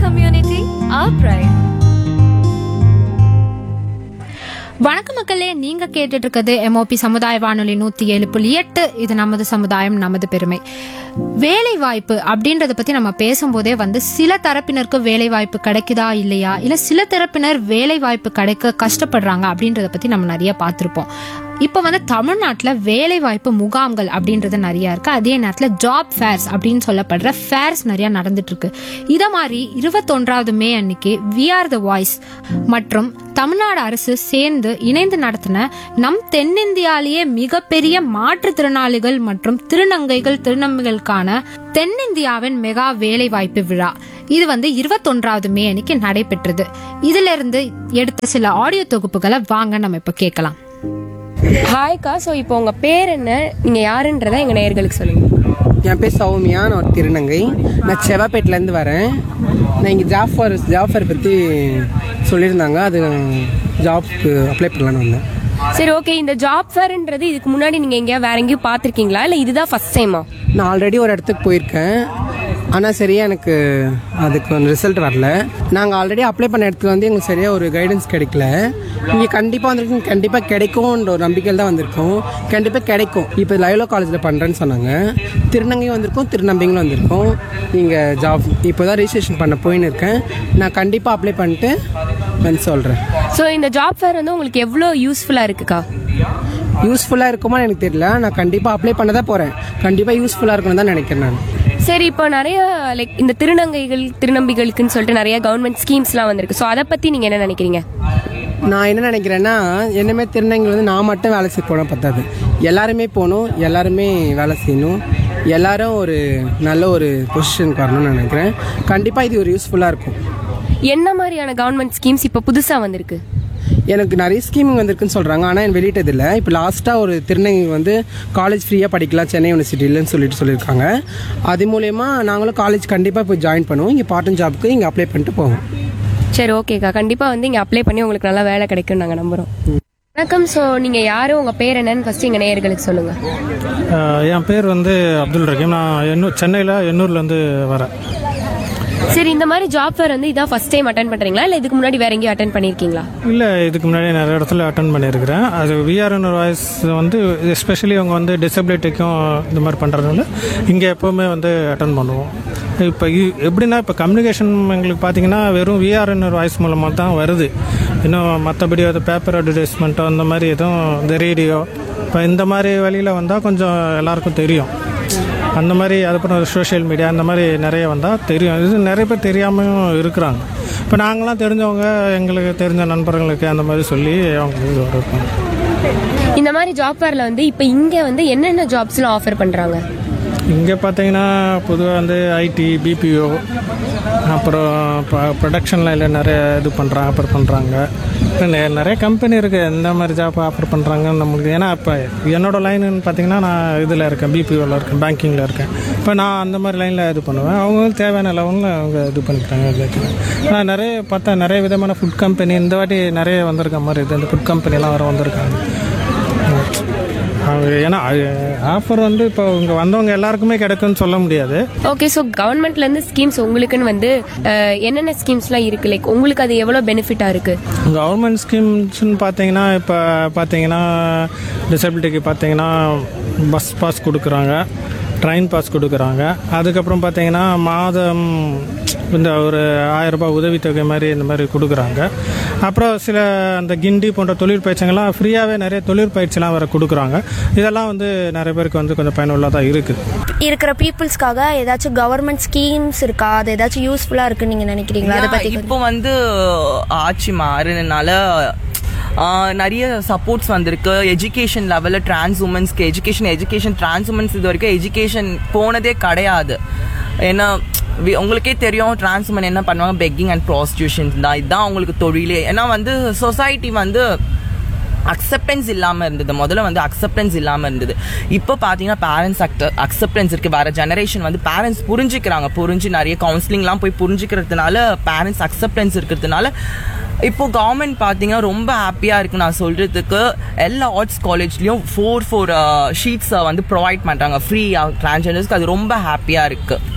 community, our pride. வணக்கம் மக்களே நீங்க கேட்டுட்டு இருக்கிறது எம்ஓபி சமுதாய வானொலி நூத்தி ஏழு புள்ளி எட்டு இது நமது சமுதாயம் நமது பெருமை வேலை வாய்ப்பு அப்படின்றத பத்தி நம்ம பேசும்போதே வந்து சில தரப்பினருக்கு வேலை வாய்ப்பு கிடைக்குதா இல்லையா இல்ல சில தரப்பினர் வேலை வாய்ப்பு கிடைக்க கஷ்டப்படுறாங்க அப்படின்றத பத்தி நம்ம நிறைய பார்த்திருப்போம் இப்போ வந்து தமிழ்நாட்டில் வேலை வாய்ப்பு முகாம்கள் அப்படின்றது நிறைய இருக்கு அதே நேரத்தில் ஜாப் ஃபேர்ஸ் அப்படின்னு சொல்லப்படுற ஃபேர்ஸ் நிறைய நடந்துட்டு இருக்கு இதை மாதிரி இருபத்தொன்றாவது மே அன்னைக்கு வி ஆர் த வாய்ஸ் மற்றும் தமிழ்நாடு அரசு சேர்ந்து இணைந்து நடத்தின நம் தென்னிந்தியாலேயே மிகப்பெரிய மாற்றுத்திறனாளிகள் மற்றும் திருநங்கைகள் திருநங்கைகளுக்கான தென்னிந்தியாவின் மெகா வேலை வாய்ப்பு விழா இது வந்து இருபத்தொன்றாவது மே அன்னைக்கு நடைபெற்றது இதுல இருந்து எடுத்த சில ஆடியோ தொகுப்புகளை வாங்க நம்ம இப்ப கேட்கலாம் ஹாய்க்கா ஸோ இப்போ உங்கள் பேர் என்ன நீங்கள் யாருன்றதை எங்கள் நேயர்களுக்கு சொல்லுங்கள் என் பேர் சௌமியா நான் ஒரு திருநங்கை நான் செவாப்பேட்டிலேருந்து வரேன் நான் இங்கே ஜாஃபர் ஜாஃபர் பற்றி சொல்லியிருந்தாங்க அது ஜாப்க்கு அப்ளை பண்ணலான்னு வந்தேன் சரி ஓகே இந்த ஜாப் ஃபேர்ன்றது இதுக்கு முன்னாடி நீங்கள் எங்கேயா வேற எங்கேயும் பார்த்துருக்கீங்களா இல்லை இதுதான் ஃபர்ஸ்ட் டைமா நான் ஆல்ரெடி ஒரு இடத்துக்கு போயிருக்கேன் ஆனால் சரியாக எனக்கு அதுக்கு வந்து ரிசல்ட் வரல நாங்கள் ஆல்ரெடி அப்ளை பண்ண இடத்துல வந்து எங்களுக்கு சரியாக ஒரு கைடன்ஸ் கிடைக்கல இங்கே கண்டிப்பாக வந்திருக்கும் கண்டிப்பாக கிடைக்கும்ன்ற ஒரு நம்பிக்கையில் தான் வந்திருக்கோம் கண்டிப்பாக கிடைக்கும் இப்போ லைவ்லோ காலேஜில் பண்ணுறேன்னு சொன்னாங்க திருநங்கையும் வந்திருக்கோம் திருநம்பிங்களும் வந்திருக்கோம் இங்கே ஜாப் இப்போ தான் ரிஜிஸ்ட்ரேஷன் பண்ண போயின்னு இருக்கேன் நான் கண்டிப்பாக அப்ளை பண்ணிட்டு வந்து சொல்கிறேன் ஸோ இந்த ஜாப் ஃபேர் வந்து உங்களுக்கு எவ்வளோ யூஸ்ஃபுல்லாக இருக்குக்கா யூஸ்ஃபுல்லாக இருக்குமான்னு எனக்கு தெரியல நான் கண்டிப்பாக அப்ளை பண்ண தான் போகிறேன் கண்டிப்பாக யூஸ்ஃபுல்லாக இருக்கும்னு தான் நினைக்கிறேன் நான் சரி இப்போ நிறைய லைக் இந்த திருநங்கைகள் திருநம்பிகளுக்குன்னு சொல்லிட்டு நிறைய கவர்மெண்ட் ஸ்கீம்ஸ்லாம் வந்திருக்கு ஸோ அதை பற்றி நீங்கள் என்ன நினைக்கிறீங்க நான் என்ன நினைக்கிறேன்னா என்னமே திருநங்கை வந்து நான் மட்டும் வேலை செய்ய போனால் பத்தாது எல்லாருமே போகணும் எல்லாருமே வேலை செய்யணும் எல்லாரும் ஒரு நல்ல ஒரு பொசிஷனுக்கு வரணும்னு நினைக்கிறேன் கண்டிப்பாக இது ஒரு யூஸ்ஃபுல்லாக இருக்கும் என்ன மாதிரியான கவர்மெண்ட் ஸ்கீம்ஸ் இப்போ புதுசாக வந்திருக்கு எனக்கு நிறைய ஸ்கீமிங் வந்திருக்குன்னு சொல்கிறாங்க ஆனால் எனக்கு வெளியிட்டதில்லை இப்போ லாஸ்ட்டாக ஒரு திருநங்கை வந்து காலேஜ் ஃப்ரீயாக படிக்கலாம் சென்னை யூனிவர்சிட்டியிலன்னு சொல்லிட்டு சொல்லியிருக்காங்க அது மூலயமா நாங்களும் காலேஜ் கண்டிப்பாக போய் ஜாயின் பண்ணுவோம் இங்கே பார்ட் டைம் ஜாப்க்கு இங்கே அப்ளை பண்ணிட்டு போவோம் சரி ஓகேக்கா கண்டிப்பாக வந்து இங்கே அப்ளை பண்ணி உங்களுக்கு நல்லா வேலை கிடைக்கும்னு நாங்கள் நம்புகிறோம் வணக்கம் ஸோ நீங்கள் யார் உங்கள் பேர் என்னன்னு ஃபஸ்ட்டு எங்கள் நேயர்களுக்கு சொல்லுங்கள் ஆஹ் என் பேர் வந்து அப்துல் ரஹீம் நான் எண்ணூர் சென்னையில் எண்ணூர்லேருந்து வரேன் சரி இந்த மாதிரி ஜாப் ஃபேர் வந்து இதான் ஃபர்ஸ்ட் டைம் அட்டன் பண்றீங்களா இல்ல இதுக்கு முன்னாடி வேற எங்கேயும் அட்டன் பண்ணிருக்கீங்களா இல்லை இதுக்கு முன்னாடி நிறைய இடத்துல அட்டன் பண்ணியிருக்கிறேன் அது விஆர்என் வாய்ஸ் வந்து எஸ்பெஷலி அவங்க வந்து டிசபிலிட்டிக்கும் இந்த மாதிரி பண்ணுறதுனால இங்கே எப்போவுமே வந்து அட்டன் பண்ணுவோம் இப்போ இ- எப்படின்னா இப்போ கம்யூனிகேஷன் எங்களுக்கு பார்த்தீங்கன்னா வெறும் விஆர்என் வாய்ஸ் மூலமாக தான் வருது இன்னும் மற்றபடி அது பேப்பர் அட்வர்டைஸ்மெண்ட்டோ அந்த மாதிரி எதுவும் இந்த ரேடியோ இப்போ இந்த மாதிரி வழியில் வந்தால் கொஞ்சம் எல்லாருக்கும் தெரியும் அந்த மாதிரி அதுக்கப்புறம் சோஷியல் மீடியா அந்த மாதிரி நிறைய வந்தால் தெரியும் இது நிறைய பேர் தெரியாமையும் இருக்கிறாங்க இப்போ நாங்களாம் தெரிஞ்சவங்க எங்களுக்கு தெரிஞ்ச நண்பர்களுக்கு அந்த மாதிரி சொல்லி அவங்க இது இருப்பாங்க இந்த மாதிரி ஜாப் ஃபேர்ல வந்து இப்போ இங்க வந்து என்னென்ன ஜாப்ஸ்லாம் ஆஃபர் பண்றாங்க இங்கே பார்த்தீங்கன்னா பொதுவாக வந்து ஐடி பிபிஓ அப்புறம் ப்ரொடக்ஷன் லைனில் நிறைய இது பண்ணுறாங்க ஆஃபர் பண்ணுறாங்க நிறைய கம்பெனி இருக்குது எந்த மாதிரி ஜாப் ஆஃபர் பண்ணுறாங்கன்னு நம்மளுக்கு ஏன்னா இப்போ என்னோட லைனுன்னு பார்த்தீங்கன்னா நான் இதில் இருக்கேன் பிபிஓவில் இருக்கேன் பேங்கிங்கில் இருக்கேன் இப்போ நான் அந்த மாதிரி லைனில் இது பண்ணுவேன் அவங்களுக்கு தேவையான லெவலில் அவங்க இது பண்ணிக்கிறாங்க நான் நிறைய பார்த்தா நிறைய விதமான ஃபுட் கம்பெனி இந்த வாட்டி நிறைய வந்திருக்க மாதிரி இருக்குது இந்த ஃபுட் கம்பெனிலாம் வர வந்திருக்காங்க அவங்க ஏன்னா ஆஃபர் வந்து இப்போ இங்கே வந்தவங்க எல்லாருக்குமே கிடைக்கும்னு சொல்ல முடியாது ஓகே ஸோ கவர்மெண்ட்ல இருந்து ஸ்கீம்ஸ் உங்களுக்குன்னு வந்து அஹ், என்னென்ன ஸ்கீம்ஸ்லாம் இருக்கு லைக் உங்களுக்கு அது எவ்வளோ பெனிஃபிட்டா இருக்கு கவர்மெண்ட் ஸ்கீம்ஸ்னு பார்த்தீங்கன்னா இப்போ பார்த்தீங்கன்னா டிசபிலிட்டிக்கு பார்த்தீங்கன்னா பஸ் பாஸ் கொடுக்குறாங்க ட்ரெயின் பாஸ் கொடுக்குறாங்க அதுக்கப்புறம் பார்த்தீங்கன்னா மாதம் இந்த ஒரு ஆயிரம் ரூபாய் உதவித்தொகை மாதிரி இந்த மாதிரி கொடுக்குறாங்க அப்புறம் சில அந்த கிண்டி போன்ற தொழிற்பயிற்சிகள்லாம் ஃப்ரீயாகவே நிறைய தொழிற்பயிற்சிலாம் வேறு கொடுக்குறாங்க இதெல்லாம் வந்து நிறைய பேருக்கு வந்து கொஞ்சம் பயனுள்ளதாக இருக்குது இருக்கிற பீப்புள்ஸ்க்காக ஏதாச்சும் கவர்மெண்ட் ஸ்கீம்ஸ் இருக்கா அது ஏதாச்சும் யூஸ்ஃபுல்லா இருக்குன்னு நீங்க நினைக்கிறீங்களா அதை பத்தி இப்போ வந்து ஆட்சி மாறினால ஆஹ், நிறைய சப்போர்ட்ஸ் வந்திருக்கு எஜுகேஷன் லெவலில் டிரான்ஸ் உமன்ஸ்க்கு எஜுகேஷன் எஜுகேஷன் டிரான்ஸ் உமன்ஸ் இது வரைக்கும் எஜுகேஷன் போனதே கிடையாது ஏன்னா வி- உங்களுக்கே தெரியும் டிரான்ஸ் உமன் என்ன பண்ணுவாங்க பெக்கிங் அண்ட் ப்ராஸ்டியூஷன் தான் இதுதான் அவங்களுக்கு தொழிலே ஏன்னா வந்து சொசைட்டி வந்து அக்செப்டன்ஸ் இல்லாமல் இருந்தது முதல்ல வந்து அக்செப்டன்ஸ் இல்லாமல் இருந்தது இப்போ பார்த்தீங்கன்னா பேரண்ட்ஸ் அக்செப்டன்ஸ் இருக்கு வேற ஜெனரேஷன் வந்து பேரண்ட்ஸ் புரிஞ்சுக்கிறாங்க புரிஞ்சு நிறைய கவுன்சிலிங்லாம் போய் புரிஞ்சுக்கிறதுனால பேரண்ட்ஸ் அக்செப்டன்ஸ் இருக்கிறதுனால இப்போ கவர்மெண்ட் பார்த்தீங்கன்னா ரொம்ப ஹாப்பியாக இருக்கு நான் சொல்றதுக்கு எல்லா ஆர்ட்ஸ் காலேஜ்லயும் ஃபோர் ஃபோர் ஷீட்ஸை வந்து ப்ரொவைட் பண்ணுறாங்க ஃப்ரீ டிரான்ஸ்ஜெண்டர்ஸ்க்கு அது ரொம்ப ஹாப்பியாக இருக்கு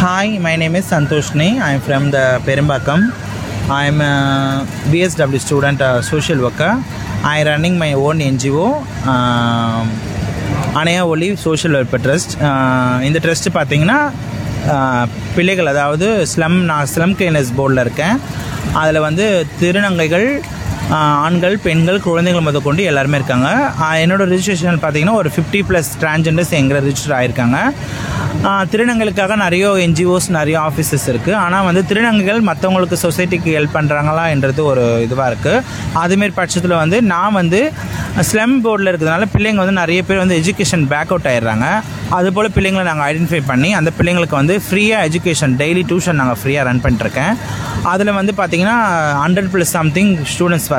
Hi, my name is Santoshni. I'm from the Perimbakam. I'm a BSW student, uh, social worker. I'm running my own NGO. Um, Anaiya Oli social welfare trust இந்த ட்ரஸ்ட் பார்த்தீங்கன்னா ஆஹ், பிள்ளைகள் அதாவது ஸ்லம் நான் ஸ்லம் கிளீனர்ஸ் போர்டில் இருக்கேன் அதில் வந்து திருநங்கைகள் ஆஹ், ஆண்கள் பெண்கள் குழந்தைகள் முத கொண்டு எல்லாருமே இருக்காங்க ஆஹ், என்னோட ரிஜிஸ்ட்ரேஷன் பார்த்தீங்கன்னா ஒரு ஃபிஃப்டி ப்ளஸ் டிரான்ஜெண்டர்ஸ் எங்களை ரிஜிஸ்டர் ஆயிருக்காங்க ஆஹ், திருநங்கைகளுக்காக நிறைய என்ஜிஓஸ் நிறைய ஆஃபீஸஸ் இருக்குது ஆனால் வந்து திருநங்கைகள் மற்றவங்களுக்கு சொசைட்டிக்கு ஹெல்ப் பண்ணுறாங்களா என்றது ஒரு இதுவாக இருக்குது அதுமாரி பட்சத்தில் வந்து நான் வந்து ஸ்லம் போர்டில் இருக்கிறதுனால பிள்ளைங்க வந்து நிறைய பேர் வந்து எஜுகேஷன் பேக் அவுட் ஆயிடுறாங்க அதுபோல் பிள்ளைங்களை நாங்கள் ஐடென்டிஃபை பண்ணி அந்த பிள்ளைங்களுக்கு வந்து ஃப்ரீயாக எஜுகேஷன் டெய்லி டியூஷன் நாங்கள் ஃப்ரீயாக ரன் பண்ணிட்டுருக்கேன் அதில் வந்து பார்த்தீங்கன்னா ஹண்ட்ரட் ப்ளஸ் சம்திங் ஸ்டூடெண்ட்ஸ்